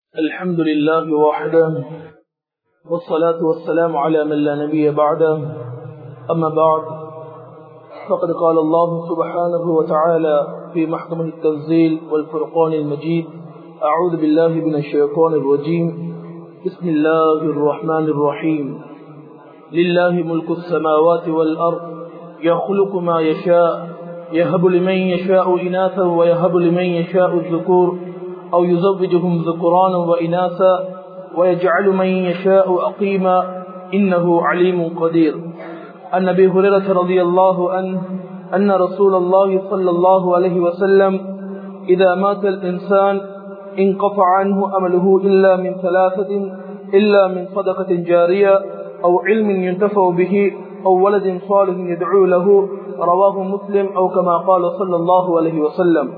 الحمد لله وحده والصلاة والسلام على من لا نبي بعده أما بعد فقد قال الله سبحانه وتعالى في محكمة التنزيل والفرقان المجيد أعوذ بالله من الشيطان الرجيم بسم الله الرحمن الرحيم لله ملك السماوات والأرض يخلق ما يشاء يهب لمن يشاء إناثا ويهب لمن يشاء الذكور أو يزوجهم ذكرانا وإناثا ويجعل من يشاء أقيما إنه عليم قدير عن أبي هريرة رضي الله عنه أن رسول الله صلى الله عليه وسلم إذا مات الإنسان انقطع عنه أمله إلا من ثلاثة إلا من صدقة جارية أو علم ينتفع به أو ولد صالح يدعو له رواه مسلم أو كما قال صلى الله عليه وسلم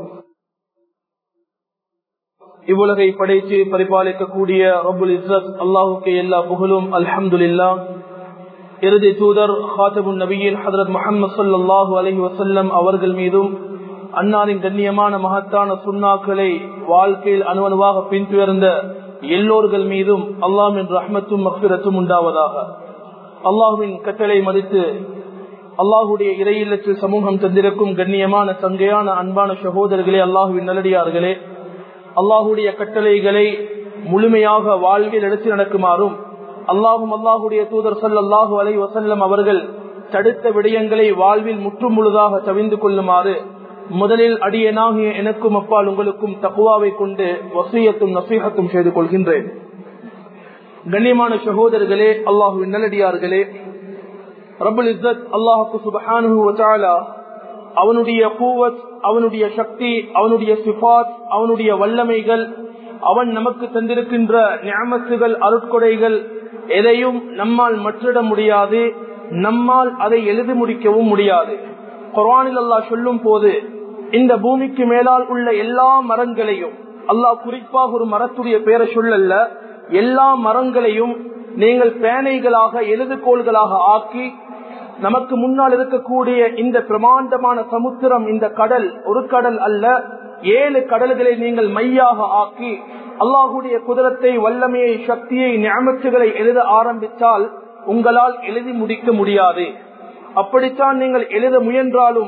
இவ்வுலகை படைத்து பரிபாலிக்கக்கூடிய ரபுல் இஸ்ஸத் அல்லாஹுக்கு எல்லா புகழும் அல்ஹம்துலில்லா இறுதி தூதர் ஹாத்தபுன் நபியின் ஹதரத் முகமது சல்லாஹூ அலஹி வசல்லம் அவர்கள் மீதும் அன்னாரின் கண்ணியமான மகத்தான சுண்ணாக்களை வாழ்க்கையில் அணுவணுவாக பின்துயர்ந்த எல்லோர்கள் மீதும் அல்லாமின் ரஹ்மத்தும் மக்பிரத்தும் உண்டாவதாக அல்லாஹுவின் கட்டளை மதித்து அல்லாஹுடைய இறையில்லத்தில் சமூகம் தந்திருக்கும் கண்ணியமான சங்கையான அன்பான சகோதரர்களே அல்லாஹுவின் நல்லடியார்களே அல்லாஹுடைய கட்டளைகளை முழுமையாக வாழ்வில் எடுத்து நடக்குமாறும் அல்லாஹும் அல்லாஹுடைய தூதர் சல்லாஹூ அலை வசல்லம் அவர்கள் தடுத்த விடயங்களை வாழ்வில் முற்றும் முழுதாக தவிந்து கொள்ளுமாறு முதலில் அடியனாகிய எனக்கும் அப்பால் உங்களுக்கும் தக்குவாவை கொண்டு வசியத்தும் நசீகத்தும் செய்து கொள்கின்றேன் கண்ணியமான சகோதரர்களே அல்லாஹுவின் நல்லடியார்களே ரபுல் இஸ்ஸத் அல்லாஹுக்கு சுபஹானு அவனுடைய கூவத் அவனுடைய சக்தி அவனுடைய சிபாத் அவனுடைய வல்லமைகள் அவன் நமக்கு தந்திருக்கின்ற ஞாமத்துகள் அருட்கொடைகள் எதையும் நம்மால் மற்றிட முடியாது நம்மால் அதை எழுதி முடிக்கவும் முடியாது குரானில் அல்லாஹ் சொல்லும் போது இந்த பூமிக்கு மேலால் உள்ள எல்லா மரங்களையும் அல்லாஹ் குறிப்பாக ஒரு மரத்துடைய பெயரை சொல்லல்ல எல்லா மரங்களையும் நீங்கள் பேனைகளாக எழுதுகோள்களாக ஆக்கி நமக்கு முன்னால் இருக்கக்கூடிய இந்த பிரமாண்டமான சமுத்திரம் இந்த கடல் ஒரு கடல் அல்ல ஏழு கடல்களை நீங்கள் மையாக ஆக்கி அல்லாஹுடைய குதிரத்தை வல்லமையை சக்தியை ஞாபகங்களை எழுத ஆரம்பித்தால் உங்களால் எழுதி முடிக்க முடியாது அப்படித்தான் நீங்கள் எழுத முயன்றாலும்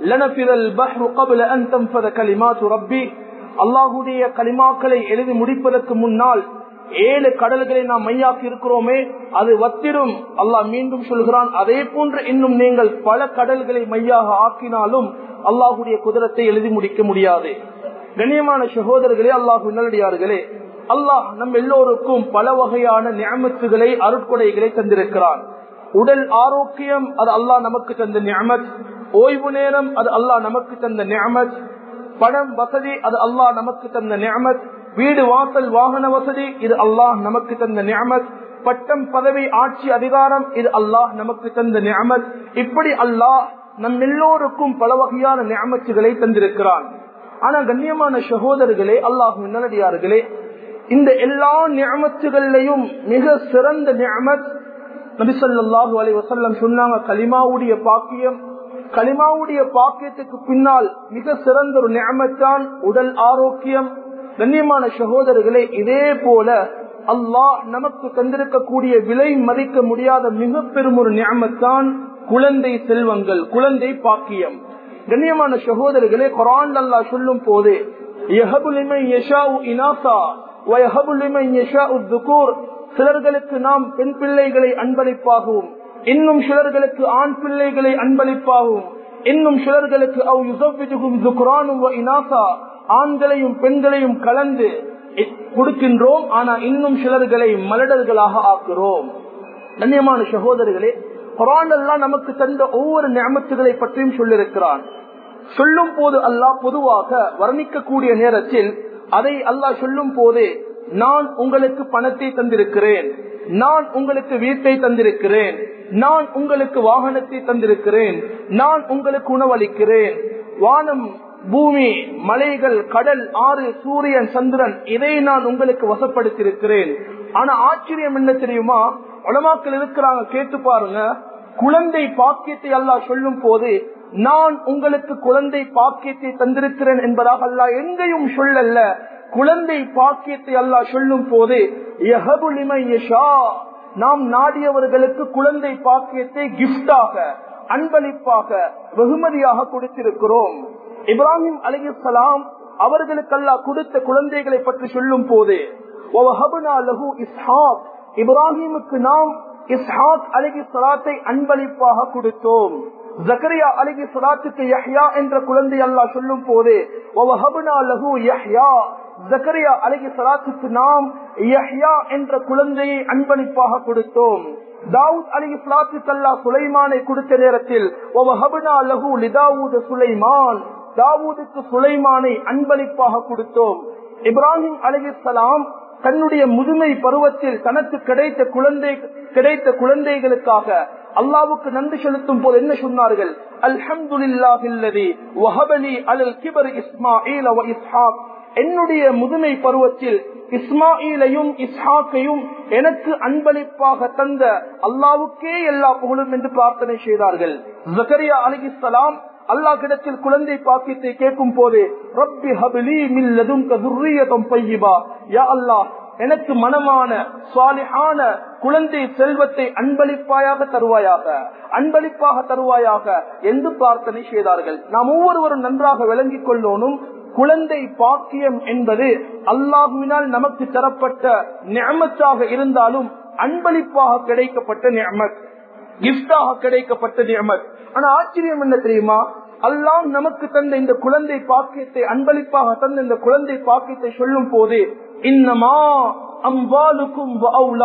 அல்லாஹுடைய களிமாக்களை எழுதி முடிப்பதற்கு முன்னால் ஏழு கடல்களை நாம் மையாக்கி இருக்கிறோமே அது வத்திரும் அல்லாஹ் மீண்டும் சொல்கிறான் அதே போன்று இன்னும் நீங்கள் பல கடல்களை மையாக ஆக்கினாலும் அல்லாஹுடைய குதிரத்தை எழுதி முடிக்க முடியாது கண்ணியமான சகோதரர்களே அல்லாஹு நல்லடியார்களே அல்லாஹ் நம் எல்லோருக்கும் பல வகையான ஞாபகத்துகளை அருட்கொடைகளை தந்திருக்கிறான் உடல் ஆரோக்கியம் அது அல்லாஹ் நமக்கு தந்த ஞாபத் ஓய்வு நேரம் அது அல்லாஹ் நமக்கு தந்த ஞாபத் பணம் வசதி அது அல்லாஹ் நமக்கு தந்த ஞாபத் வீடு வாசல் வாகன வசதி இது அல்லாஹ் நமக்கு தந்த நியமத் பட்டம் பதவி ஆட்சி அதிகாரம் இது அல்லாஹ் நமக்கு தந்த நியமத் இப்படி அல்லாஹ் நம் எல்லோருக்கும் பல வகையான நியமச்சுகளை தந்திருக்கிறான் ஆனா கண்ணியமான சகோதரர்களே அல்லாஹ் நல்லடியார்களே இந்த எல்லா நியமத்துகள்லையும் மிக சிறந்த நியமத் நபிசல்லாஹு அலி வசல்லம் சொன்னாங்க கலிமாவுடைய பாக்கியம் கலிமாவுடைய பாக்கியத்துக்கு பின்னால் மிக சிறந்த ஒரு நியமத்தான் உடல் ஆரோக்கியம் கண்ணியமான சகோதரர்களே இதே போல அல்லாஹ் நமக்கு தந்திருக்கக்கூடிய விலை மதிக்க முடியாத மிக பெரும் ஒரு ஞாபகத்தான் குழந்தை செல்வங்கள் குழந்தை பாக்கியம் கண்ணியமான சகோதரர்களே குரான் அல்லா சொல்லும் போது சிலர்களுக்கு நாம் பெண் பிள்ளைகளை அன்பளிப்பாகவும் இன்னும் சிலர்களுக்கு ஆண் பிள்ளைகளை அன்பளிப்பாகவும் இன்னும் சிலர்களுக்கு அவ் யுசபிஜுகும் துக்ரானும் இனாசா ஆண்களையும் பெண்களையும் கலந்து கொடுக்கின்றோம் ஆனா இன்னும் சிலர்களை மலடர்களாக ஆக்குறோம் கண்ணியமான சகோதரர்களே குரானெல்லாம் நமக்கு தந்த ஒவ்வொரு ஞாபகத்துகளை பற்றியும் சொல்லியிருக்கிறான் சொல்லும் போது அல்லாஹ் பொதுவாக வர்ணிக்கக்கூடிய நேரத்தில் அதை அல்லாஹ் சொல்லும் போதே நான் உங்களுக்கு பணத்தை தந்திருக்கிறேன் நான் உங்களுக்கு வீட்டை தந்திருக்கிறேன் நான் உங்களுக்கு வாகனத்தை தந்திருக்கிறேன் நான் உங்களுக்கு உணவளிக்கிறேன் வானம் பூமி மலைகள் கடல் ஆறு சூரியன் சந்திரன் இதை நான் உங்களுக்கு வசப்படுத்தியிருக்கிறேன் ஆனா ஆச்சரியம் என்ன தெரியுமா உலமாக்கள் இருக்கிறாங்க கேட்டு பாருங்க குழந்தை பாக்கியத்தை அல்லாஹ் சொல்லும் போது நான் உங்களுக்கு குழந்தை பாக்கியத்தை தந்திருக்கிறேன் என்பதாக அல்லா எங்கேயும் சொல்லல்ல குழந்தை பாக்கியத்தை அல்லாஹ் சொல்லும் போது நாம் நாடியவர்களுக்கு குழந்தை பாக்கியத்தை கிஃப்டாக அன்பளிப்பாக வெகுமதியாக கொடுத்திருக்கிறோம் இப்ராஹிம் அலிசலாம் அவர்களுக்கு அல்லாஹ் கொடுத்த குழந்தைகளை பற்றி சொல்லும் போது இப்ராஹிமுக்கு நாம் இஸ்ஹாக் அலிகி சலாத்தை அன்பளிப்பாக கொடுத்தோம் ஜக்கரியா அலிகி சலாத்துக்கு யஹ்யா என்ற குழந்தை அல்லாஹ் சொல்லும் போது ஜக்கரியா அலிகி சலாத்துக்கு நாம் யஹ்யா என்ற குழந்தையை அன்பளிப்பாக கொடுத்தோம் தாவூத் அலி இஸ்லாத்துக்கு அல்லா சுலைமானை கொடுத்த நேரத்தில் சுலைமான் தாவூதுக்கு சுலைமானை அன்பளிப்பாக கொடுத்தோம் இப்ராஹிம் அலிசலாம் தன்னுடைய முதுமை பருவத்தில் தனக்கு கிடைத்த குழந்தை கிடைத்த குழந்தைகளுக்காக அல்லாவுக்கு நன்றி செலுத்தும் போது என்ன சொன்னார்கள் அல்ஹம்துலில்லாஹில்லதி வஹபலி அலல் கிபர் இஸ்மாயில் வ இஸ்ஹாக் என்னுடைய முதுமை பருவத்தில் இஸ்மாயிலையும் இஸ்ஹாக்கையும் எனக்கு அன்பளிப்பாக தந்த அல்லாவுக்கே எல்லா புகழும் என்று பிரார்த்தனை செய்தார்கள் ஜக்கரியா அலிஸ்லாம் அல்லாஹ் கிடத்தில் குழந்தை பாக்கியத்தை கேட்கும் போது ரப்பி ஹபிலி மில்லதும் கதுர்ரியதம் பையிபா யா அல்லாஹ் எனக்கு மனமான சுவாலிஹான குழந்தை செல்வத்தை அன்பளிப்பாயாக தருவாயாக அன்பளிப்பாக தருவாயாக என்று பிரார்த்தனை செய்தார்கள் நாம் ஒவ்வொருவரும் நன்றாக விளங்கிக் கொள்ளோனும் குழந்தை பாக்கியம் என்பது அல்லாஹுவினால் நமக்கு தரப்பட்ட நியமத்தாக இருந்தாலும் அன்பளிப்பாக கிடைக்கப்பட்ட நியமத் கிஃப்டாக கிடைக்கப்பட்ட நியமத் ஆனா ஆச்சரியம் என்ன தெரியுமா அல்லாம் நமக்கு தந்த இந்த குழந்தை பாக்கியத்தை அன்பளிப்பாக தந்த இந்த குழந்தை பாக்கியத்தை சொல்லும் போது இன்னமா அம்பாலுக்கும்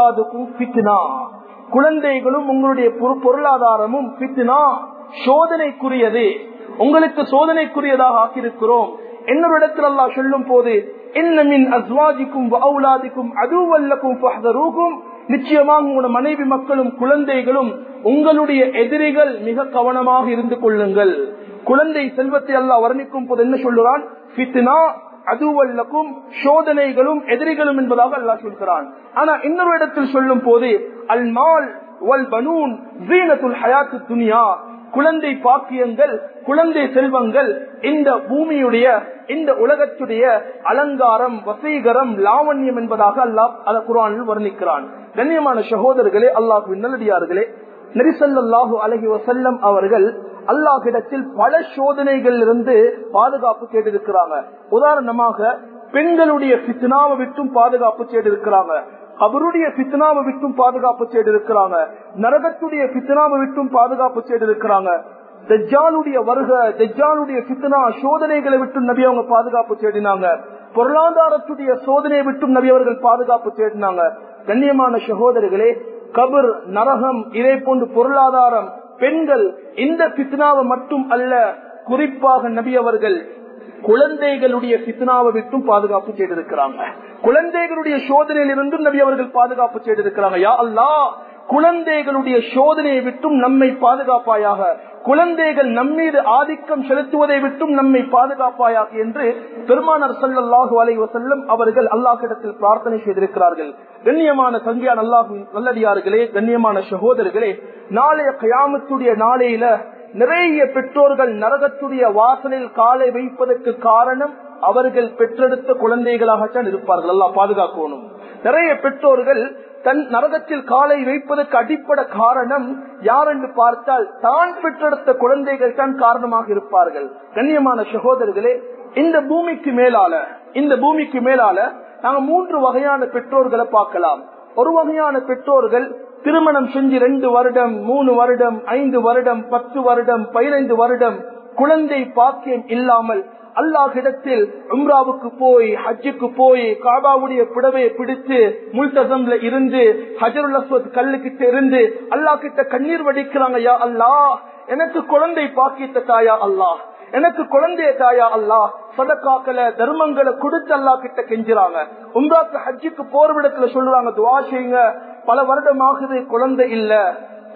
பித்னா குழந்தைகளும் உங்களுடைய பொருளாதாரமும் பித்னா சோதனைக்குரியது உங்களுக்கு சோதனைக்குரியதாக ஆக்கியிருக்கிறோம் இன்னொரு இடத்தில் அல்லா சொல்லும் போது இன்னமின் அஸ்வாஜிக்கும் அவுலாதிக்கும் அதுவல்லக்கும் பஹதரூக்கும் நிச்சயமாக உங்களோட மனைவி மக்களும் குழந்தைகளும் உங்களுடைய எதிரிகள் மிக கவனமாக இருந்து கொள்ளுங்கள் குழந்தை செல்வத்தை எல்லாம் வர்ணிக்கும் போது என்ன சொல்லுறான் பித்னா அதுவல்லக்கும் சோதனைகளும் எதிரிகளும் என்பதாக அல்லாஹ் சொல்கிறான் ஆனா இன்னொரு இடத்தில் சொல்லும் போது அல் மால் வல் பனூன் ஜீனத்துல் ஹயாத்து துனியா குழந்தை பாக்கியங்கள் குழந்தை செல்வங்கள் இந்த பூமியுடைய இந்த உலகத்துடைய அலங்காரம் வசீகரம் லாவண்யம் என்பதாக அல்லாஹ் அத குரானில் வர்ணிக்கிறான் கண்ணியமான சகோதரர்களே அல்லாஹு நல்லடியார்களே நெரிசல்லாஹு அலஹி வசல்லம் அவர்கள் அல்லாஹிடத்தில் பல சோதனைகள் இருந்து பாதுகாப்பு கேட்டிருக்கிறாங்க உதாரணமாக பெண்களுடைய பித்னாவை விட்டும் பாதுகாப்பு கேட்டிருக்கிறாங்க அவருடைய பித்னாவை விட்டும் பாதுகாப்பு செய்திருக்கிறாங்க நரகத்துடைய பித்னாவை விட்டும் பாதுகாப்பு செய்திருக்கிறாங்க தெஜாலுடைய வருக தெஜாலுடைய பித்னா சோதனைகளை விட்டும் நபி அவங்க பாதுகாப்பு தேடினாங்க பொருளாதாரத்துடைய சோதனையை விட்டும் நபி அவர்கள் பாதுகாப்பு தேடினாங்க கண்ணியமான சகோதரர்களே கபர் நரகம் இதே போன்று பொருளாதாரம் பெண்கள் இந்த பித்னாவை மட்டும் அல்ல குறிப்பாக நபி அவர்கள் குழந்தைகளுடைய பித்னாவை விட்டும் பாதுகாப்பு செய்திருக்கிறாங்க குழந்தைகளுடைய சோதனையில் இருந்தும் நபி அவர்கள் பாதுகாப்பு செய்திருக்கிறாங்க யா அல்லா குழந்தைகளுடைய சோதனையை விட்டும் நம்மை பாதுகாப்பாயாக குழந்தைகள் நம்மீது ஆதிக்கம் செலுத்துவதை விட்டும் நம்மை பாதுகாப்பாயாக என்று பெருமானார் சல்லாஹு அலை வசல்லம் அவர்கள் அல்லாஹிடத்தில் பிரார்த்தனை செய்திருக்கிறார்கள் கண்ணியமான சங்கியான் அல்லாஹு நல்லடியார்களே கண்ணியமான சகோதரர்களே நாளைய கயாமத்துடைய நாளையில நிறைய பெற்றோர்கள் நரகத்துடைய வாசலில் காலை வைப்பதற்கு காரணம் அவர்கள் பெற்றெடுத்த குழந்தைகளாகத்தான் இருப்பார்கள் எல்லாம் பாதுகாக்கணும் நிறைய பெற்றோர்கள் தன் நரகத்தில் காலை வைப்பதற்கு அடிப்படை காரணம் யார் என்று பார்த்தால் தான் பெற்றெடுத்த குழந்தைகள் தான் காரணமாக இருப்பார்கள் கண்ணியமான சகோதரர்களே இந்த பூமிக்கு மேலால இந்த பூமிக்கு மேலால நாங்க மூன்று வகையான பெற்றோர்களை பார்க்கலாம் ஒரு வகையான பெற்றோர்கள் திருமணம் செஞ்சு ரெண்டு வருடம் மூணு வருடம் ஐந்து வருடம் பத்து வருடம் பதினைந்து வருடம் குழந்தை பாக்கியம் இல்லாமல் அல்லாஹிடத்தில் உம்ராவுக்கு போய் ஹஜ்ஜுக்கு போய் காபாவுடைய புடவையை பிடித்து முல்தசம்ல இருந்து ஹஜருல் அஸ்வத் கல்லுக்கிட்ட இருந்து அல்லாஹ் கிட்ட கண்ணீர் வடிக்கிறாங்க யா அல்லாஹ் எனக்கு குழந்தை பாக்கியத்த தாயா அல்லாஹ் எனக்கு குழந்தைய தாயா அல்லா சதக்காக்களை தர்மங்களை கொடுத்து அல்லா கிட்ட கெஞ்சுறாங்க உம்ராக்கு ஹஜ்ஜுக்கு போர்விடத்துல சொல்றாங்க துவா செய்யுங்க பல வருடமாகுது குழந்தை இல்ல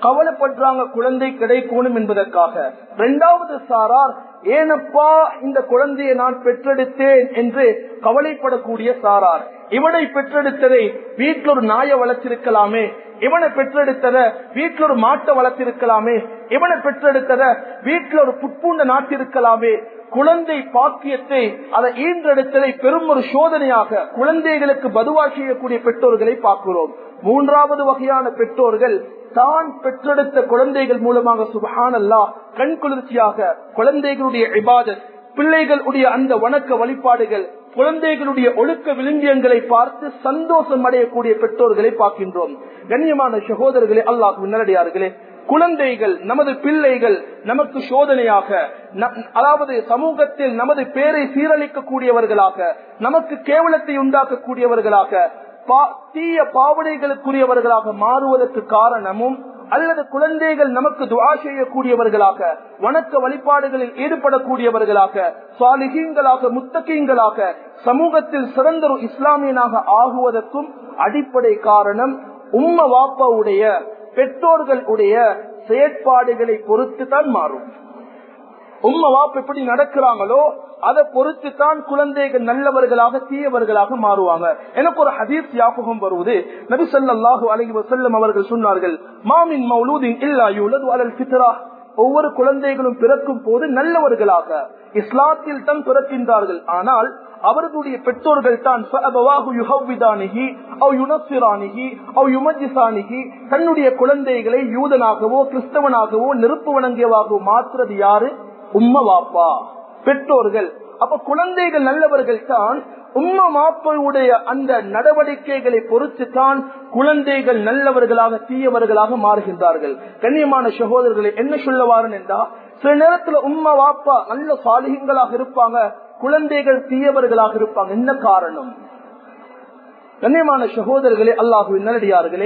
கவலைப்படுறாங்க குழந்தை கிடைக்கணும் என்பதற்காக இரண்டாவது சாரார் ஏனப்பா இந்த குழந்தையை நான் பெற்றெடுத்தேன் என்று கவலைப்படக்கூடிய சாரார் இவனை பெற்றெடுத்ததை வீட்டில் ஒரு நாயை வளர்த்திருக்கலாமே இவனை பெற்றெடுத்தத வீட்டில் ஒரு மாட்டை வளர்த்திருக்கலாமே இவனை பெற்றெடுத்தத வீட்டில் ஒரு புட்பூண்ட நாட்டிருக்கலாமே குழந்தை பாக்கியத்தை அதை ஈன்றெடுத்ததை பெரும் ஒரு சோதனையாக குழந்தைகளுக்கு பதுவா செய்யக்கூடிய பெற்றோர்களை பார்க்கிறோம் மூன்றாவது வகையான பெற்றோர்கள் தான் பெற்றெடுத்த குழந்தைகள் மூலமாக சுபஹானல்லா கண் குளிர்ச்சியாக குழந்தைகளுடைய இபாதத் பிள்ளைகளுடைய அந்த வணக்க வழிபாடுகள் குழந்தைகளுடைய ஒழுக்க விளிம்பியங்களை பார்த்து சந்தோஷம் அடையக்கூடிய பெற்றோர்களை பார்க்கின்றோம் கண்ணியமான சகோதரர்களே அல்லாஹ் நல்லடியார்களே குழந்தைகள் நமது பிள்ளைகள் நமக்கு சோதனையாக அதாவது சமூகத்தில் நமது பேரை சீரழிக்கக்கூடியவர்களாக நமக்கு கேவலத்தை உண்டாக்கக்கூடியவர்களாக தீய பாவனைகளுக்குரியவர்களாக மாறுவதற்கு காரணமும் அல்லது குழந்தைகள் நமக்கு துவா செய்யக்கூடியவர்களாக வணக்க வழிபாடுகளில் ஈடுபடக்கூடியவர்களாக சாலிகீங்களாக முத்தகீங்களாக சமூகத்தில் சிறந்த ஒரு இஸ்லாமியனாக ஆகுவதற்கும் அடிப்படை காரணம் உம்ம வாப்பாவுடைய பெற்றோர்கள் உடைய செயற்பாடுகளை பொறுத்து தான் மாறும் உம்ம வாப்பு எப்படி நடக்கிறாங்களோ அதை பொறுத்து தான் குழந்தைகள் நல்லவர்களாக தீயவர்களாக மாறுவாங்க எனக்கு ஒரு ஹதீஸ் ஞாபகம் வருவது நபி சொல்லாஹு அலஹி வசல்லம் அவர்கள் சொன்னார்கள் மாமின் மௌலூதின் இல்லா யூலது அலல் பித்ரா ஒவ்வொரு குழந்தைகளும் பிறக்கும் போது நல்லவர்களாக இஸ்லாத்தில் தான் பிறக்கின்றார்கள் ஆனால் அவர்களுடைய பெற்றோர்கள் தான் தன்னுடைய குழந்தைகளை யூதனாகவோ கிறிஸ்தவனாகவோ நெருப்பு வணங்கியவாகவோ மாற்றுறது யாரு உம்ம வாப்பா பெற்றோர்கள் அப்ப குழந்தைகள் நல்லவர்கள் தான் உம்ம மாப்பையுடைய அந்த நடவடிக்கைகளை பொறுத்து தான் குழந்தைகள் நல்லவர்களாக தீயவர்களாக மாறுகின்றார்கள் கண்ணியமான சகோதரர்களை என்ன சொல்லுவாரன் என்றா சில நேரத்துல உம்ம வாப்பா நல்ல சாலிகங்களாக இருப்பாங்க குழந்தைகள் தீயவர்களாக இருப்பாங்க என்ன காரணம் கண்ணியமான சகோதரர்களே அல்லாஹு நல்லடியார்களே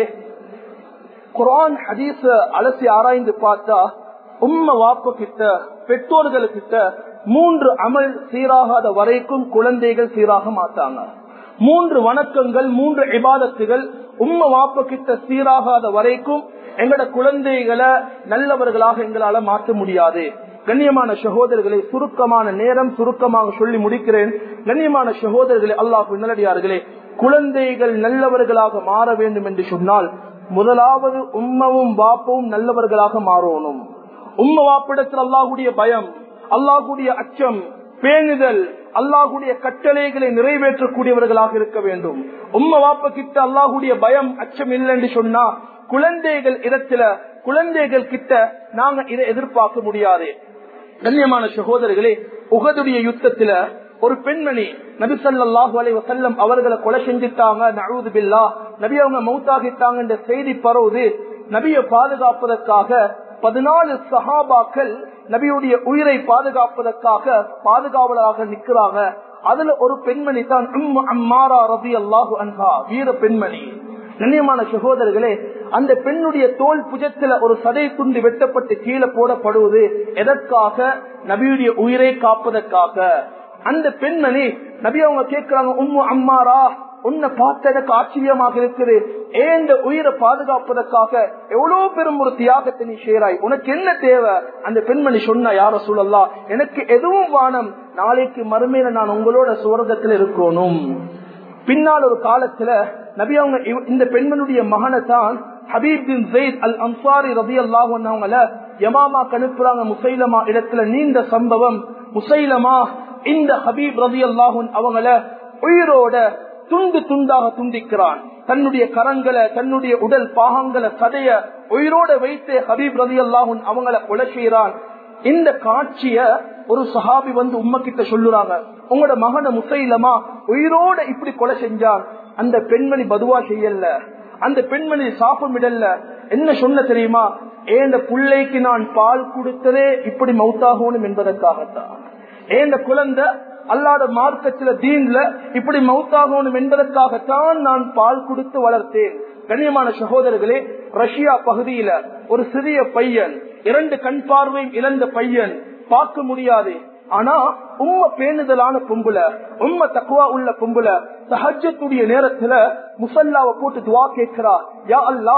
குரான் ஹதீஸ அலசி ஆராய்ந்து பார்த்தா உம்ம வாப்ப கிட்ட பெற்றோர்களுக்கிட்ட மூன்று அமல் சீராகாத வரைக்கும் குழந்தைகள் சீராக மாட்டாங்க மூன்று வணக்கங்கள் மூன்று இபாதத்துகள் உம்ம வாப்ப கிட்ட சீராகாத வரைக்கும் எங்கட குழந்தைகளை நல்லவர்களாக எங்களால மாற்ற முடியாது கண்ணியமான சகோதரர்களை சுருக்கமான நேரம் சுருக்கமாக சொல்லி முடிக்கிறேன் கண்ணியமான சகோதரர்களே அல்லாஹ் நல்லடியார்களே குழந்தைகள் நல்லவர்களாக மாற வேண்டும் என்று சொன்னால் முதலாவது உம்மவும் வாப்பவும் நல்லவர்களாக மாறணும் உம்ம வாப்பிடத்தில் அல்லாஹுடைய பயம் அல்லாஹுடைய அச்சம் பேணுதல் அல்லாஹுடைய கட்டளைகளை நிறைவேற்றக்கூடியவர்களாக இருக்க வேண்டும் உம்ம வாப்ப கிட்ட அல்லாஹுடைய பயம் அச்சம் இல்லை என்று சொன்னா குழந்தைகள் இடத்துல குழந்தைகள் கிட்ட நாங்க இதை எதிர்பார்க்க முடியாது கண்ணியமான சகோதரர்களே உகதுடைய யுத்தத்துல ஒரு பெண்மணி நபி சல்லாஹூ அலை வசல்லம் அவர்களை கொலை செஞ்சுட்டாங்க நழுது பில்லா நபி அவங்க மௌத்தாகிட்டாங்க என்ற செய்தி பரவுது நபியை பாதுகாப்பதற்காக பதினாலு சஹாபாக்கள் நபியுடைய உயிரை பாதுகாப்பதற்காக பாதுகாவலராக நிற்கிறாங்க அதுல ஒரு பெண்மணி தான் அம்மாரா ரபி அல்லாஹு அன்ஹா வீர பெண்மணி கண்ணியமான சகோதரர்களே அந்த பெண்ணுடைய தோல் புஜத்துல ஒரு சதை துண்டு வெட்டப்பட்டு கீழே போடப்படுவது எதற்காக நபியுடைய உயிரை காப்பதற்காக அந்த பெண்மணி நபி அவங்க கேட்கிறாங்க உம்மு அம்மாரா உன்னை பார்த்த எனக்கு ஆச்சரியமாக இருக்குது ஏந்த உயிரை பாதுகாப்பதற்காக எவ்வளவு பெரும் ஒரு தியாகத்தை நீ செய்யறாய் உனக்கு என்ன தேவை அந்த பெண்மணி சொன்ன யார சொல்லலாம் எனக்கு எதுவும் வானம் நாளைக்கு மறுமையில நான் உங்களோட சுவர்க்கத்தில் இருக்கணும் பின்னால் ஒரு காலத்துல நபி அவங்க இந்த பெண்மனுடைய மகனை தான் Habib bin Zaid al Ansari ரபி அல்லாஹ் யமாமா கணுப்புறாங்க முசைலமா இடத்துல நீண்ட சம்பவம் முசைலமா இந்த ஹபீப் ரபி அல்லாஹூன் அவங்கள உயிரோட துண்டு துண்டாக துண்டிக்கிறான் தன்னுடைய கரங்களை தன்னுடைய உடல் பாகங்களை சதைய உயிரோட வைத்து ஹபீப் ரதி அல்லாஹூன் அவங்கள கொலை செய்யறான் இந்த காட்சிய ஒரு சஹாபி வந்து உம்ம கிட்ட சொல்லுறாங்க உங்களோட மகன முசைலமா உயிரோட இப்படி கொலை செஞ்சான் அந்த பெண்மணி பதுவா செய்யல அந்த பெண்மணி சாப்பிடல என்ன சொன்ன தெரியுமா ஏந்த பிள்ளைக்கு நான் பால் கொடுத்ததே இப்படி மௌத்தாகணும் என்பதற்காகத்தான் ஏந்த குழந்தை அல்லாத மார்க்கத்துல தீன்ல இப்படி மௌத்தாகணும் என்பதற்காகத்தான் நான் பால் கொடுத்து வளர்த்தேன் கண்ணியமான சகோதரர்களே ரஷ்யா பகுதியில ஒரு சிறிய பையன் இரண்டு கண் பார்வையும் இழந்த பையன் பார்க்க முடியாது ஆனா உம்ம பேணுதலான பொம்புல உம்ம தக்குவா உள்ள பொம்புல சஹஜத்துடைய நேரத்துல முசல்லாவை போட்டு துவா கேட்கிறா யா அல்லாஹ்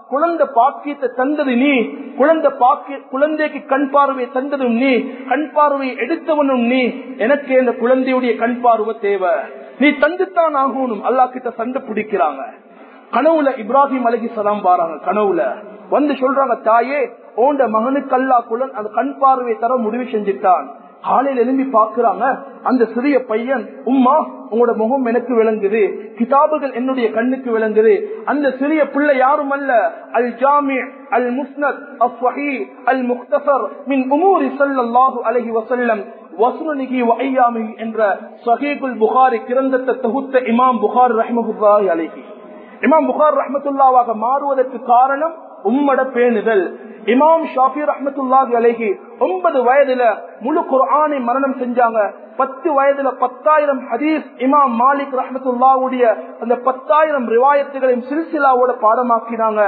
குழந்தை பாக்கியத்தை தந்தது நீ குழந்தை பாக்கிய குழந்தைக்கு கண் பார்வையை தந்ததும் நீ கண் பார்வையை எடுத்தவனும் நீ எனக்கு இந்த குழந்தையுடைய கண் பார்வை தேவை நீ தந்துத்தான் ஆகணும் அல்லா கிட்ட சண்டை பிடிக்கிறாங்க கனவுல இப்ராஹிம் அலகி சலாம் பாறாங்க கனவுல வந்து சொல்றாங்க தாயே ஓண்ட மகனுக்கு அல்லா குழந்தை அந்த கண் பார்வையை தர முடிவு செஞ்சுட்டான் காலையில் எழும்பி பாக்குறாங்க அந்த சிறிய பையன் உம்மா உங்களோட முகம் எனக்கு விளங்குது கிதாபுகள் என்னுடைய கண்ணுக்கு விளங்குது அந்த சிறிய பிள்ளை யாரும் அல்ல அல் ஜாமி அல் முஸ்னத் அஸ்வஹி அல் முக்தசர் மின் உமூரி ஸல்லல்லாஹு அலைஹி வஸல்லம் வஸ்னுனிகி வஐயாமி என்ற சஹீகுல் புகாரி கிரந்தத்தை தொகுத்த இமாம் புகார் ரஹ்மத்துல்லாஹி அலைஹி இமாம் புகார் ரஹ்மத்துல்லாவாக மாறுவதற்கு காரணம் உம்மட பேணுதல் இமாம் ஷாஃபி ரஹமத்துல்லாஹி அலைஹி ஒன்பது வயதுல முழு குர்ஆனை மரணம் செஞ்சாங்க பத்து வயதுல பத்தாயிரம் ஹதீஸ் இமாம் மாலிக் ரஹமத்துல்லாவுடைய அந்த பத்தாயிரம் ரிவாயத்துகளையும் சில்சிலாவோட பாடமாக்கினாங்க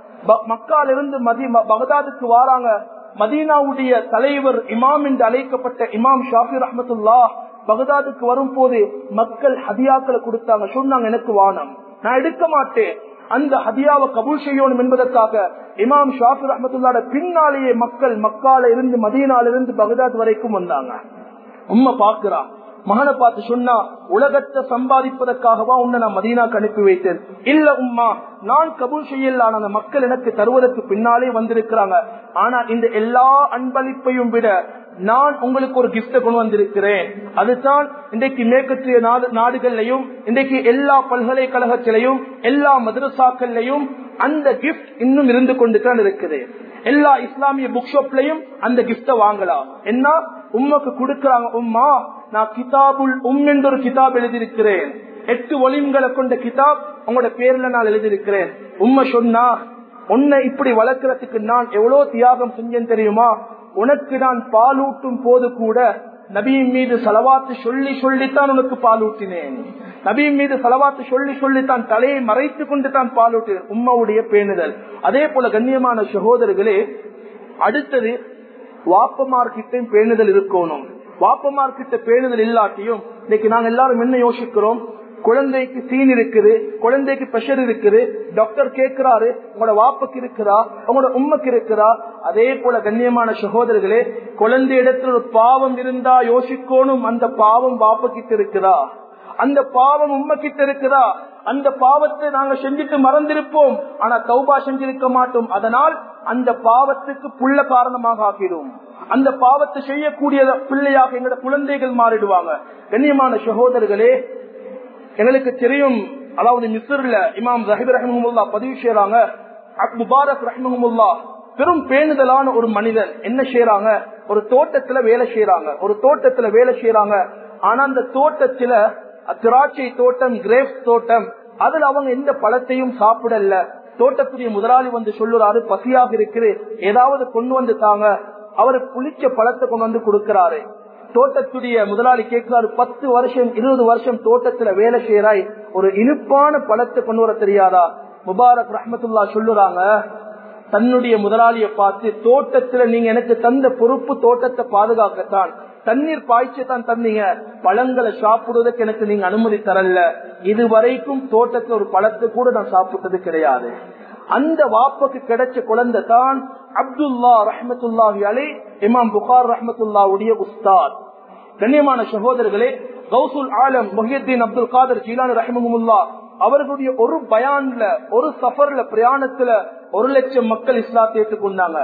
மக்கால இருந்து மதி பகதாதுக்கு வாராங்க மதீனாவுடைய தலைவர் இமாம் என்று அழைக்கப்பட்ட இமாம் ஷாஃபி ரஹமத்துல்லா பகதாதுக்கு வரும் போது மக்கள் ஹதியாக்களை கொடுத்தாங்க சொன்னாங்க எனக்கு வானம் நான் எடுக்க மாட்டேன் அந்த ஹதியாவை கபூல் செய்யணும் என்பதற்காக இமாம் ஷாஃபி ரஹமத்துல்லாட பின்னாலேயே மக்கள் மக்கால இருந்து மதீனால இருந்து பகதாத் வரைக்கும் வந்தாங்க உண்மை பாக்குறா மகனை பார்த்து சொன்னா உலகத்தை சம்பாதிப்பதற்காகவா உன்னை நான் மதீனாக்கு அனுப்பி வைத்தேன் இல்ல உம்மா நான் கபூல் செய்யல அந்த மக்கள் எனக்கு தருவதற்கு பின்னாலே வந்திருக்கிறாங்க ஆனா இந்த எல்லா அன்பளிப்பையும் விட நான் உங்களுக்கு ஒரு கிஃப்ட கொண்டு வந்திருக்கிறேன் அதுதான் இன்றைக்கு மேற்கத்திய நாடுகள்லையும் இன்றைக்கு எல்லா பல்கலைக்கழகத்திலையும் எல்லா மதரசாக்கள்லையும் அந்த கிஃப்ட் இன்னும் இருந்து கொண்டு தான் இருக்குது எல்லா இஸ்லாமிய புக் ஷாப்லயும் அந்த கிஃப்ட வாங்கலாம் என்ன உம்மக்கு கொடுக்கறாங்க உம்மா நான் கிதாபுல் உம் என்று ஒரு கிதாப் எழுதியிருக்கிறேன் எட்டு ஒலிம்களை கொண்ட கிதாப் உங்களோட பேர்ல நான் எழுதியிருக்கிறேன் உண்மை சொன்னா உன்னை இப்படி வளர்க்கறதுக்கு நான் எவ்வளவு தியாகம் செஞ்சேன் தெரியுமா உனக்கு நான் பாலூட்டும் போது கூட நபியின் மீது செலவாத்து சொல்லி சொல்லித்தான் உனக்கு பாலூட்டினேன் நபியின் மீது செலவாத்து சொல்லி சொல்லித்தான் தலையை மறைத்து கொண்டு தான் பாலூட்டினேன் உம்மாவுடைய பேணுதல் அதே போல கண்ணியமான சகோதரர்களே அடுத்தது வாப்பமார்கிட்டையும் பேணுதல் இருக்கணும் வாப்பமார்கிட்ட பேணுதல் இல்லாட்டியும் இன்னைக்கு நாங்க எல்லாரும் என்ன யோசிக்கிறோம் குழந்தைக்கு சீன் இருக்குது குழந்தைக்கு பிரஷர் இருக்குது டாக்டர் கேட்கிறாரு உங்களோட வாப்புக்கு இருக்கிறா உங்களோட உண்மைக்கு இருக்கிறா அதே போல கண்ணியமான சகோதரர்களே குழந்தை இடத்துல ஒரு பாவம் இருந்தா யோசிக்கணும் அந்த பாவம் வாப்பு கிட்ட இருக்குதா அந்த பாவம் உண்மை கிட்ட இருக்குதா அந்த பாவத்தை நாங்க செஞ்சுட்டு மறந்திருப்போம் ஆனா தௌபா செஞ்சிருக்க மாட்டோம் அதனால் அந்த பாவத்துக்கு புள்ள காரணமாக ஆக்கிடும் அந்த பாவத்தை செய்யக்கூடிய பிள்ளையாக எங்களோட குழந்தைகள் மாறிடுவாங்க கண்ணியமான சகோதரர்களே எங்களுக்கு தெரியும் அதாவது மிஸ்ர்ல இமாம் ஜஹிப் ரஹமுல்லா பதிவு செய்யறாங்க முபாரக் ரஹமுல்லா பெரும் பேணுதலான ஒரு மனிதன் என்ன செய்யறாங்க ஒரு தோட்டத்துல வேலை செய்யறாங்க ஒரு தோட்டத்துல வேலை செய்யறாங்க ஆனா அந்த தோட்டத்துல திராட்சை தோட்டம் கிரேப்ஸ் தோட்டம் அதுல அவங்க எந்த பழத்தையும் சாப்பிடல தோட்டத்துடைய முதலாளி வந்து சொல்லுறாரு பசியாக இருக்குது ஏதாவது கொண்டு வந்து தாங்க அவரு புளிச்ச பழத்தை கொண்டு வந்து கொடுக்கிறாரு தோட்டத்துடைய முதலாளி கேட்கிறாரு பத்து வருஷம் இருபது வருஷம் தோட்டத்துல வேலை செய்யறாய் ஒரு இனிப்பான பழத்தை கொண்டு வர தெரியாதா முபாரக் ரஹமத்துல்லா சொல்லுறாங்க தன்னுடைய முதலாளியை பார்த்து தோட்டத்துல நீங்க எனக்கு தந்த பொறுப்பு தோட்டத்தை பாதுகாக்கத்தான் தண்ணீர் பாய்ச்சி தான் தந்தீங்க பழங்களை சாப்பிடுவதற்கு எனக்கு நீங்க அனுமதி தரல இதுவரைக்கும் தோட்டத்துல ஒரு பழத்தை கூட நான் சாப்பிட்டது கிடையாது அந்த வாப்புக்கு கிடைச்ச குழந்தை தான் அப்துல்லா ரஹமத்துல்லாஹி அலை இமாம் புகார் ரஹமத்துல்லாவுடைய உஸ்தாத் கண்ணியமான சகோதரர்களே கௌசுல் ஆலம் மொஹியத்தீன் அப்துல் காதர் ஜீலான் ரஹமுல்லா அவர்களுடைய ஒரு பயான்ல ஒரு சஃபர்ல பிரயாணத்துல ஒரு லட்சம் மக்கள் இஸ்லாத்தை ஏற்றுக்கொண்டாங்க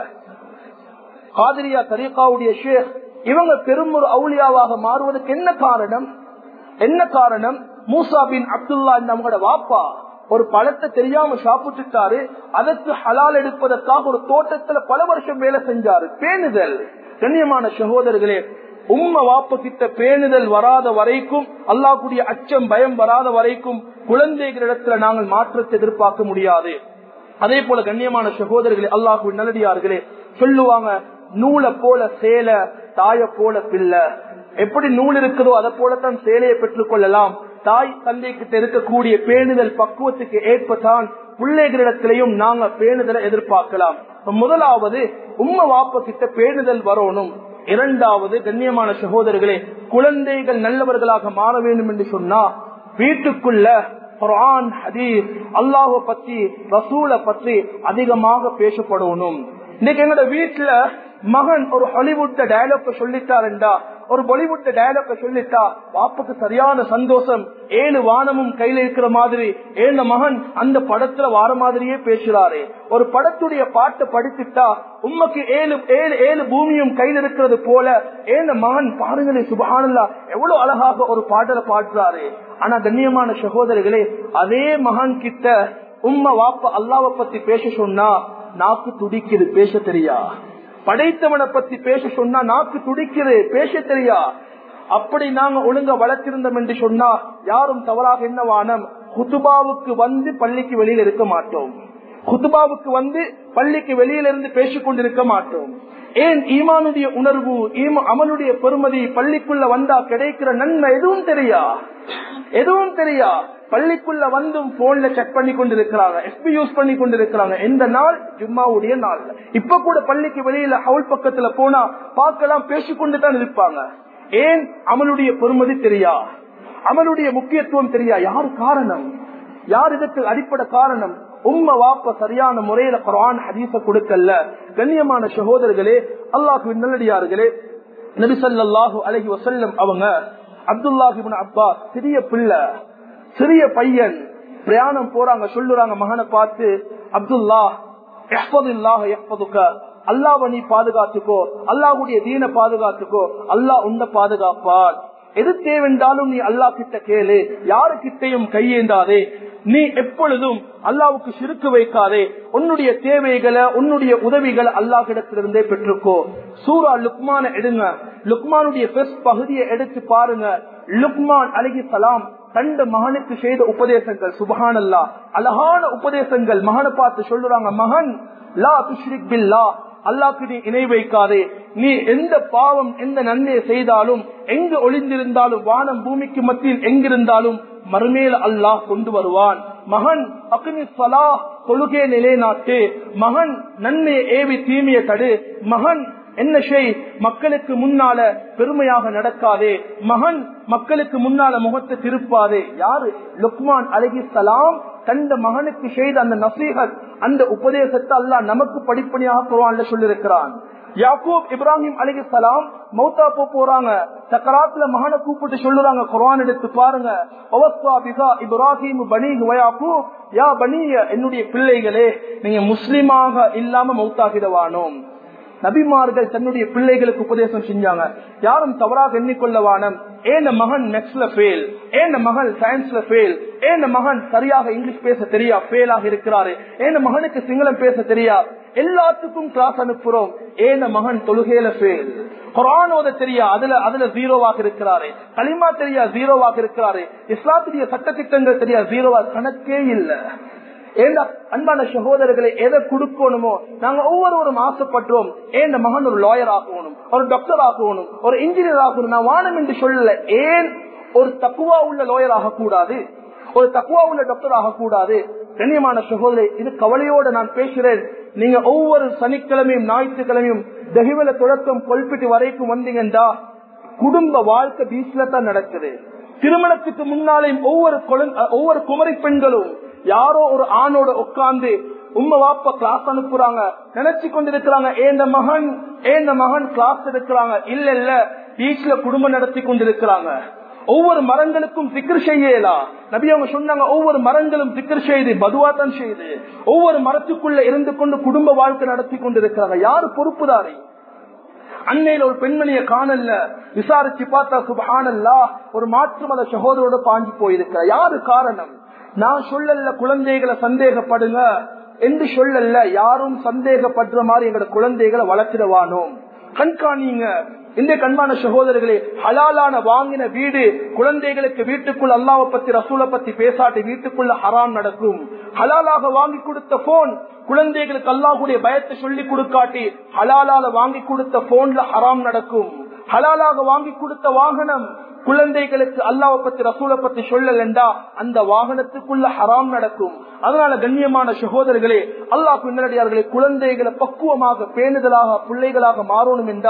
காதிரியா தரீகாவுடைய ஷேக் இவங்க பெரும் ஒரு அவுளியாவாக மாறுவதற்கு என்ன காரணம் என்ன காரணம் மூசா பின் அப்துல்லா நம்மளோட வாப்பா ஒரு பழத்தை தெரியாம சாப்பிட்டுட்டாரு அதற்கு ஹலால் எடுப்பதற்காக ஒரு தோட்டத்துல பல வருஷம் வேலை செஞ்சாரு பேணுதல் கண்ணியமான சகோதரர்களே உம்ம வாப்ப கிட்ட பேணுதல் வராத வரைக்கும் அல்லாஹ்வுடைய அச்சம் பயம் வராத வரைக்கும் குழந்தைகளிடத்துல நாங்கள் மாற்றத்தை எதிர்பார்க்க முடியாது அதே போல கண்ணியமான சகோதரர்களே அல்லாஹுவின் நல்லடியார்களே சொல்லுவாங்க நூலை போல சேல தாய போல பிள்ளை எப்படி நூல் இருக்குதோ அதை போலத்தான் சேலையை பெற்றுக் கொள்ளலாம் தாய் தந்தை கிட்ட இருக்கக்கூடிய பேணுதல் பக்குவத்துக்கு ஏற்பதான் பிள்ளைகளிடத்திலையும் நாங்க பேணுதலை எதிர்பார்க்கலாம் முதலாவது உம்ம வாப்ப கிட்ட பேணுதல் வரணும் இரண்டாவது கண்ணியமான சகோதரர்களே குழந்தைகள் நல்லவர்களாக மாற வேண்டும் என்று சொன்னா வீட்டுக்குள்ள குரான் ஹதீஸ் அல்லாஹ பத்தி ரசூலை பற்றி அதிகமாக பேசப்படணும் இன்னைக்கு எங்களோட வீட்டுல மகன் ஒரு ஹாலிவுட் டயலாக் சொல்லிட்டாருண்டா ஒரு பாலிவுட் டயலாக் சொல்லிட்டா பாப்புக்கு சரியான சந்தோஷம் ஏழு வானமும் கையில இருக்கிற மாதிரி ஏழு மகன் அந்த படத்துல வார மாதிரியே பேசுறாரு ஒரு படத்துடைய பாட்டை படிச்சுட்டா உண்மைக்கு ஏழு ஏழு ஏழு பூமியும் கையில் இருக்கிறது போல ஏழு மகன் பாருங்களே சுபகானல்லா எவ்வளவு அழகாக ஒரு பாடலை பாடுறாரு ஆனா கண்ணியமான சகோதரர்களே அதே மகன் கிட்ட உம்மை வாப்ப அல்லாவை பத்தி பேச சொன்னா நாக்கு துடிக்குது பேச தெரியா படைத்தவனை பத்தி பேச சொன்னா நாக்கு துடிக்குது பேச தெரியா அப்படி நாங்க ஒழுங்க வளர்த்திருந்தோம் என்று சொன்னா யாரும் தவறாக என்ன வானம் குத்துபாவுக்கு வந்து பள்ளிக்கு வெளியில இருக்க மாட்டோம் குத்துபாவுக்கு வந்து பள்ளிக்கு வெளியில இருந்து பேசிக் கொண்டிருக்க மாட்டோம் ஏன் ஈமானுடைய உணர்வு அமலுடைய பெருமதி பள்ளிக்குள்ள வந்தா கிடைக்கிற நன்மை எதுவும் தெரியா எதுவும் தெரியா பள்ளிக்குள்ள வந்தும் போன்ல செக் பண்ணி கொண்டிருக்கிறாங்க எஸ்பி யூஸ் பண்ணி கொண்டிருக்கிறாங்க இந்த நாள் ஜும்மாவுடைய நாள் இப்ப கூட பள்ளிக்கு வெளியில ஹவுல் பக்கத்துல போனா பார்க்கலாம் பேசிக்கொண்டு தான் இருப்பாங்க ஏன் அமலுடைய பெருமதி தெரியா அமலுடைய முக்கியத்துவம் தெரியா யார் காரணம் யார் இதற்கு அடிப்படை காரணம் உம்ம வாப்ப சரியான முறையில குரான் ஹதீச கொடுக்கல கண்ணியமான சகோதரர்களே அல்லாஹு நல்லடியார்களே நபிசல்லாஹு அலஹி வசல்லம் அவங்க அப்துல்லாஹிபின் அப்பா சிறிய பிள்ளை சிறிய பையன் பிரயாணம் போறாங்க சொல்லுறாங்க மகனை பார்த்து அப்துல்லா அல்லாவ நீ பாதுகாத்துக்கோ அல்லாவுடைய தீன பாதுகாத்துக்கோ அல்லாஹ் உன்ன பாதுகாப்பார் எது தேவென்றாலும் நீ அல்லா கிட்ட கேளு யாரு கிட்டையும் கையேந்தாதே நீ எப்பொழுதும் அல்லாவுக்கு சிறுக்கு வைக்காதே உன்னுடைய தேவைகளை உன்னுடைய உதவிகளை அல்லாஹிடத்திலிருந்தே பெற்றுக்கோ சூரா லுக்மான எடுங்க லுக்மானுடைய பகுதியை எடுத்து பாருங்க லுக்மான் அழகி சலாம் தண்டு மகனுக்கு செய்த உபதேசங்கள் சுபஹானல்லா அழகான உபதேசங்கள் மகனை பார்த்து சொல்லுறாங்க மகன் லா துஷ்ரிக் பில்லா அல்லாக்கு நீ இணை வைக்காதே நீ எந்த பாவம் எந்த நன்மை செய்தாலும் எங்கு ஒளிந்திருந்தாலும் வானம் பூமிக்கு மத்தியில் எங்கிருந்தாலும் மறுமேல அல்லாஹ் கொண்டு வருவான் மகன் அக்னி சலா தொழுகே நிலைநாட்டு மகன் நன்மையை ஏவி தீமைய தடு மகன் என்ன செய் மக்களுக்கு முன்னால பெருமையாக நடக்காதே மகன் மக்களுக்கு முன்னால முகத்தை திருப்பாதே யாரு லுக்மான் அலகி சலாம் தந்த மகனுக்கு செய்த அந்த நசீகத் அந்த உபதேசத்தை அல்லா நமக்கு படிப்பணியாக குரான்ல சொல்லிருக்கிறான் யாக்கூப் இப்ராஹிம் அலி சலாம் மௌத்தா போ போறாங்க சக்கராத்துல மகனை கூப்பிட்டு சொல்லுறாங்க குரான் எடுத்து பாருங்க இப்ராஹிம் பனி யாக்கூப் யா பனிய என்னுடைய பிள்ளைகளே நீங்க முஸ்லிமாக இல்லாம மௌத்தாகிடவானோம் நபிமார்கள் தன்னுடைய பிள்ளைகளுக்கு உபதேசம் செஞ்சாங்க யாரும் தவறாக எண்ணிக்கொள்ள வானம் ஏன் மகன் மேக்ஸ்ல ஃபெயில் ஏன் மகன் சயின்ஸ்ல ஃபெயில் ஏன் மகன் சரியாக இங்கிலீஷ் பேச தெரியா ஃபெயிலாக இருக்கிறாரு ஏன் மகனுக்கு சிங்களம் பேச தெரியா எல்லாத்துக்கும் கிளாஸ் அனுப்புறோம் ஏன் மகன் தொழுகையில ஃபெயில் குரான் ஓத தெரியா அதுல அதுல ஜீரோவாக இருக்கிறாரு களிமா தெரியா ஜீரோவாக இருக்கிறாரு இஸ்லாத்துடைய சட்டத்திட்டங்கள் தெரியா ஜீரோவா கணக்கே இல்லை ஏண்டா அன்பான சகோதரர்களை எதை கொடுக்கணுமோ நாங்க ஒவ்வொருவரும் ஆசைப்பட்டோம் ஏன் மகன் ஒரு லாயர் ஆகணும் ஒரு டாக்டர் ஆகணும் ஒரு இன்ஜினியர் ஆகணும் நான் வானம் என்று சொல்லல ஏன் ஒரு தக்குவா உள்ள லாயர் ஆகக்கூடாது ஒரு தக்குவா உள்ள டாக்டர் ஆகக்கூடாது கண்ணியமான சகோதரி இது கவலையோடு நான் பேசுறேன் நீங்க ஒவ்வொரு சனிக்கிழமையும் ஞாயிற்றுக்கிழமையும் தகிவல தொடக்கம் கொல்பிட்டு வரைக்கும் வந்தீங்கன்னா குடும்ப வாழ்க்கை பீச்ல தான் நடக்குது திருமணத்துக்கு முன்னாலே ஒவ்வொரு ஒவ்வொரு குமரி பெண்களும் யாரோ ஒரு ஆணோட உட்கார்ந்து உம்ம வாப்ப கிளாஸ் அனுப்புறாங்க நினைச்சு கொண்டிருக்கிறாங்க ஏந்த மகன் ஏந்த மகன் கிளாஸ் எடுக்கிறாங்க இல்ல இல்ல பீச்ல குடும்பம் நடத்தி கொண்டிருக்கிறாங்க ஒவ்வொரு மரங்களுக்கும் திக்கர் செய்யலா நபி அவங்க சொன்னாங்க ஒவ்வொரு மரங்களும் திக்கர் செய்து பதுவாத்தான் செய்து ஒவ்வொரு மரத்துக்குள்ள இருந்து கொண்டு குடும்ப வாழ்க்கை நடத்தி கொண்டிருக்கிறாங்க யாரு பொறுப்புதாரி அன்னையில ஒரு பெண்மணிய காணல விசாரிச்சு பார்த்தா சுபஹானல்லா ஒரு மாற்று மத சகோதரோட பாஞ்சு போயிருக்கிற யாரு காரணம் நான் சொல்லல குழந்தைகளை சந்தேகப்படுங்க என்று சொல்லல யாரும் சந்தேகப்படுற மாதிரி எங்களோட குழந்தைகளை வளர்த்திடவானோம் கண்காணிங்க இந்த கண்பான சகோதரர்களே ஹலாலான வாங்கின வீடு குழந்தைகளுக்கு வீட்டுக்குள்ள அல்லாவை பத்தி ரசூலை பத்தி பேசாட்டி வீட்டுக்குள்ள ஹராம் நடக்கும் ஹலாலாக வாங்கி கொடுத்த போன் குழந்தைகளுக்கு அல்லாஹுடைய பயத்தை சொல்லி கொடுக்காட்டி ஹலாலால வாங்கி கொடுத்த போன்ல ஹராம் நடக்கும் ஹலாலாக வாங்கி கொடுத்த வாகனம் குழந்தைகளுக்கு அல்லாவை பத்தி ரசூலை பத்தி சொல்லலண்டா அந்த வாகனத்துக்குள்ள ஹராம் நடக்கும் அதனால கண்ணியமான சகோதரர்களே அல்லாஹ் பின்னடியார்களே குழந்தைகளை பக்குவமாக பேணுதலாக பிள்ளைகளாக மாறணும் என்றா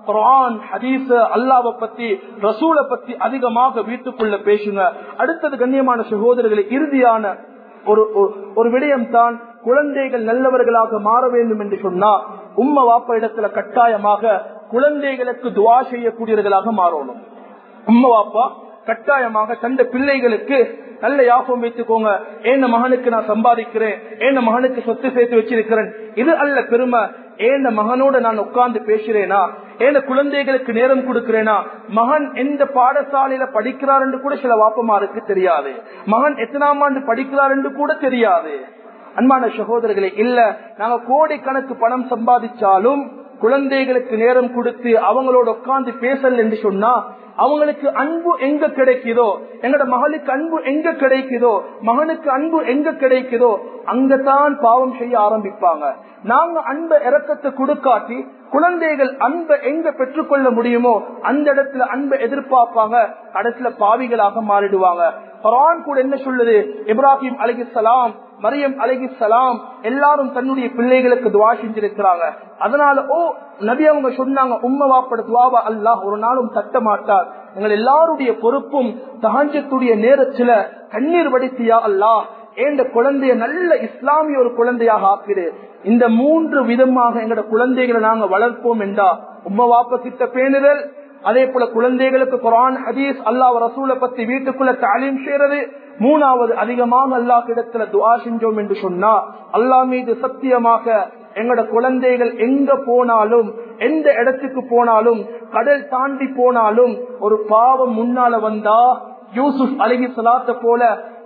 குரான் ஹதீஸ அல்லாவை பத்தி ரசூலை பத்தி அதிகமாக வீட்டுக்குள்ள பேசுங்க அடுத்தது கண்ணியமான சகோதரர்களை இறுதியான ஒரு ஒரு விடயம் தான் குழந்தைகள் நல்லவர்களாக மாற வேண்டும் என்று சொன்னா உம்ம வாப்ப இடத்துல கட்டாயமாக குழந்தைகளுக்கு துவா செய்யக்கூடியவர்களாக மாறணும் உம்ம வாப்பா கட்டாயமாக தந்த பிள்ளைகளுக்கு நல்ல யாபம் வைத்துக்கோங்க ஏன மகனுக்கு நான் சம்பாதிக்கிறேன் ஏன மகனுக்கு சொத்து சேர்த்து வச்சிருக்கிறேன் இது அல்ல பெருமை ஏன மகனோட நான் உட்கார்ந்து பேசுறேனா ஏன குழந்தைகளுக்கு நேரம் கொடுக்கிறேனா மகன் எந்த பாடசாலையில படிக்கிறார் என்று கூட சில வாப்பமாருக்கு தெரியாது மகன் எத்தனாம் ஆண்டு படிக்கிறார் என்று கூட தெரியாது அன்பான சகோதரர்களே இல்ல நாங்க கோடி கணக்கு பணம் சம்பாதிச்சாலும் குழந்தைகளுக்கு நேரம் கொடுத்து அவங்களோட உட்கார்ந்து பேசல் என்று சொன்னா அவங்களுக்கு அன்பு எங்க கிடைக்குதோ எங்கட மகளுக்கு அன்பு எங்க கிடைக்குதோ மகனுக்கு அன்பு எங்க கிடைக்குதோ அங்கதான் பாவம் செய்ய ஆரம்பிப்பாங்க நாங்க அன்ப இறக்கத்தை கொடுக்காட்டி குழந்தைகள் அன்பை எங்க பெற்றுக்கொள்ள முடியுமோ அந்த இடத்துல அன்பை எதிர்பார்ப்பாங்க இடத்துல பாவிகளாக மாறிடுவாங்க குரான் கூட என்ன சொல்லுது இப்ராஹிம் அலிகிசலாம் மரியம் அலிகிசலாம் எல்லாரும் தன்னுடைய பிள்ளைகளுக்கு துவா செஞ்சிருக்கிறாங்க அதனால ஓ நபி அவங்க சொன்னாங்க உம்ம வாப்பட துவாவா அல்லாஹ் ஒரு நாளும் தட்ட மாட்டார் எங்கள் எல்லாருடைய பொறுப்பும் தகாஞ்சத்துடைய நேரத்துல கண்ணீர் வடித்தியா அல்லாஹ் ஏண்ட குழந்தைய நல்ல இஸ்லாமிய ஒரு குழந்தையாக ஆக்கிடு இந்த மூன்று விதமாக எங்களோட குழந்தைகளை நாங்க வளர்ப்போம் என்றா உம்ம வாப்ப கிட்ட பேணுதல் அதே போல குழந்தைகளுக்கு குரான் ஹதீஸ் அல்லாஹ் ரசூலை பத்தி வீட்டுக்குள்ள தாலீம் செய்யறது மூணாவது அதிகமாக அல்லாஹ் இடத்துல துவா செஞ்சோம் என்று சொன்னா அல்லாஹ் மீது சத்தியமாக எங்களோட குழந்தைகள் எங்க போனாலும் எந்த இடத்துக்கு போனாலும் கடல் தாண்டி போனாலும் ஒரு பாவம் முன்னால வந்தா யூசுப் அழகி சலாத்த போல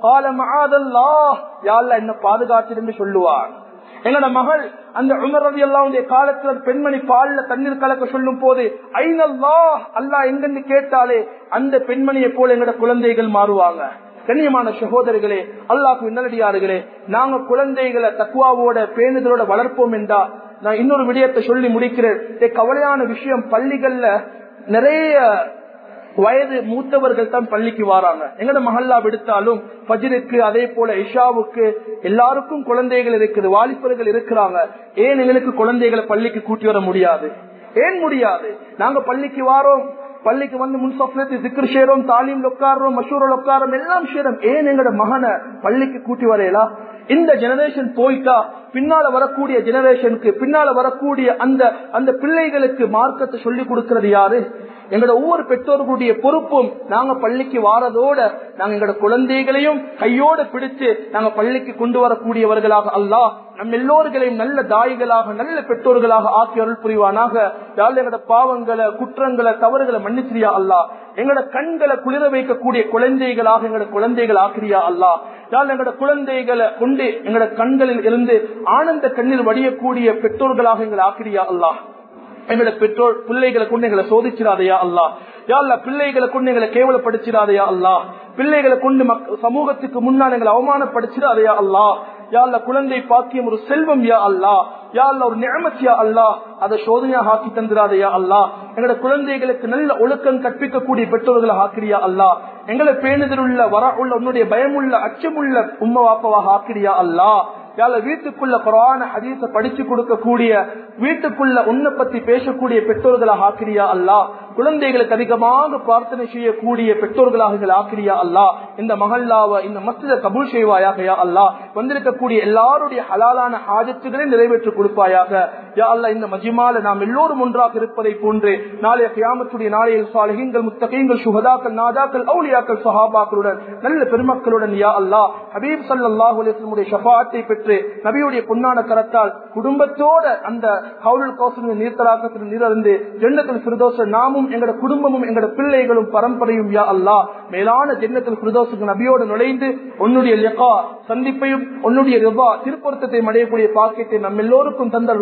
காலமாதல்லா யாழ்ல என்ன பாதுகாத்திருந்து சொல்லுவார் எங்களோட மகள் அந்த உமர் ரவி அல்லாவுடைய காலத்துல பெண்மணி பால்ல தண்ணீர் கலக்க சொல்லும் போது ஐநல்லா அல்லா எங்கன்னு கேட்டாலே அந்த பெண்மணியை போல எங்களோட குழந்தைகள் மாறுவாங்க கண்ணியமான சகோதரர்களே அல்லாஹு நல்லடியார்களே நாங்க குழந்தைகளை தக்குவாவோட பேணுதலோட வளர்ப்போம் என்றா நான் இன்னொரு விடயத்தை சொல்லி முடிக்கிறேன் கவலையான விஷயம் பள்ளிகள்ல நிறைய வயது மூத்தவர்கள் தான் பள்ளிக்கு வராங்க எங்கட மஹல்லா விடுத்தாலும் பஜிருக்கு அதே போல இஷாவுக்கு எல்லாருக்கும் குழந்தைகள் இருக்குது வாலிபர்கள் இருக்கிறாங்க ஏன் எங்களுக்கு குழந்தைகளை பள்ளிக்கு கூட்டி வர முடியாது ஏன் முடியாது நாங்க பள்ளிக்கு வாரோம் பள்ளிக்கு வந்து முன்சப்லத்து சிக்கர் செய்யறோம் தாலீம் உட்காரோம் மஷூரில் உட்காரோம் எல்லாம் செய்யறோம் ஏன் எங்கட மகனை பள்ளிக்கு கூட்டி வரையலாம் இந்த ஜெனரேஷன் போயிட்டா பின்னால வரக்கூடிய ஜெனரேஷனுக்கு பின்னால வரக்கூடிய அந்த அந்த பிள்ளைகளுக்கு மார்க்கத்தை சொல்லி கொடுக்கறது யாரு எங்களோட ஒவ்வொரு பெற்றோர்களுடைய பொறுப்பும் நாங்க பள்ளிக்கு வாரதோட நாங்க எங்களோட குழந்தைகளையும் கையோட பிடிச்சு நாங்க பள்ளிக்கு கொண்டு வரக்கூடியவர்களாக அல்ல நம் எல்லோர்களையும் நல்ல தாய்களாக நல்ல பெற்றோர்களாக ஆக்கி அருள் புரிவானாக யாழ் எங்களோட பாவங்களை குற்றங்களை தவறுகளை மன்னிச்சிரியா அல்லா எங்களோட கண்களை குளிர வைக்கக்கூடிய குழந்தைகளாக எங்களோட குழந்தைகள் ஆக்கிரியா அல்லா யாழ் எங்களோட குழந்தைகளை கொண்டு எங்களோட கண்களில் இருந்து ஆனந்த கண்ணீர் வடியக்கூடிய பெற்றோர்களாக எங்களை ஆக்கிரியா அல்லா எங்களோட பெற்றோர் பிள்ளைகளை கொண்டு எங்களை சோதிச்சிடாதையா அல்லா யாழ்லா பிள்ளைகளை கொண்டு எங்களை கேவலப்படுத்திடாதையா அல்லா பிள்ளைகளை கொண்டு சமூகத்துக்கு முன்னால் எங்களை அவமானப்படுத்திடாதையா அல்லா யாழ்ல குழந்தை பாக்கியம் ஒரு செல்வம் யா அல்லா யாழ்ல ஒரு நியமத்தியா அல்லா அதை சோதனையாக ஆக்கி தந்துடாதையா அல்லா எங்களோட குழந்தைகளுக்கு நல்ல ஒழுக்கம் கற்பிக்கக்கூடிய பெற்றோர்களை ஆக்கிரியா அல்லா எங்களை பேணுதல் உள்ள வர உள்ள உன்னுடைய பயமுள்ள அச்சமுள்ள உம்ம வாப்பவாக ஆக்கிரியா அல்லா யால வீட்டுக்குள்ள குரான ஹதீச படிச்சு கொடுக்கக்கூடிய வீட்டுக்குள்ள உன்னை பத்தி பேசக்கூடிய பெற்றோர்களாக ஆக்கிரியா அல்லா குழந்தைகளுக்கு அதிகமாக பிரார்த்தனை செய்யக்கூடிய பெற்றோர்களாக ஆக்கிரியா அல்லா இந்த மகல்லாவ இந்த மஸ்ஜித கபூல் செய்வாயாக யா அல்லா வந்திருக்கக்கூடிய எல்லாருடைய ஹலாலான ஆஜத்துகளை நிறைவேற்றி கொடுப்பாயாக யா அல்லா இந்த மஜிமால நாம் எல்லோரும் ஒன்றாக இருப்பதை போன்று நாளைய கியாமத்துடைய நாளையில் சாலகங்கள் முத்தகைங்கள் சுகதாக்கள் நாதாக்கள் அவுலியாக்கள் சஹாபாக்களுடன் நல்ல பெருமக்களுடன் யா அல்லா ஹபீப் சல்லாஹூ அலிஸ்லமுடைய ஷபாத்தை பெற்று நபியுடைய பொன்னான கரத்தால் குடும்பத்தோட அந்த ஹவுல் கௌசல் நீர்த்தலாக்கத்தில் நீரந்து ஜென்னத்தில் பிரதோஷ நாமும் எங்கட குடும்பமும் எங்கட பிள்ளைகளும் பரம்பரையும் யா அல்லா மேலான ஜென்னத்தில் பிரதோஷுக்கு நபியோடு நுழைந்து உன்னுடைய லெகா சந்திப்பையும் உன்னுடைய ரிவா திருப்பொருத்தத்தை அடையக்கூடிய பாக்கியத்தை நம்ம எல்லோருக்கும் தந்த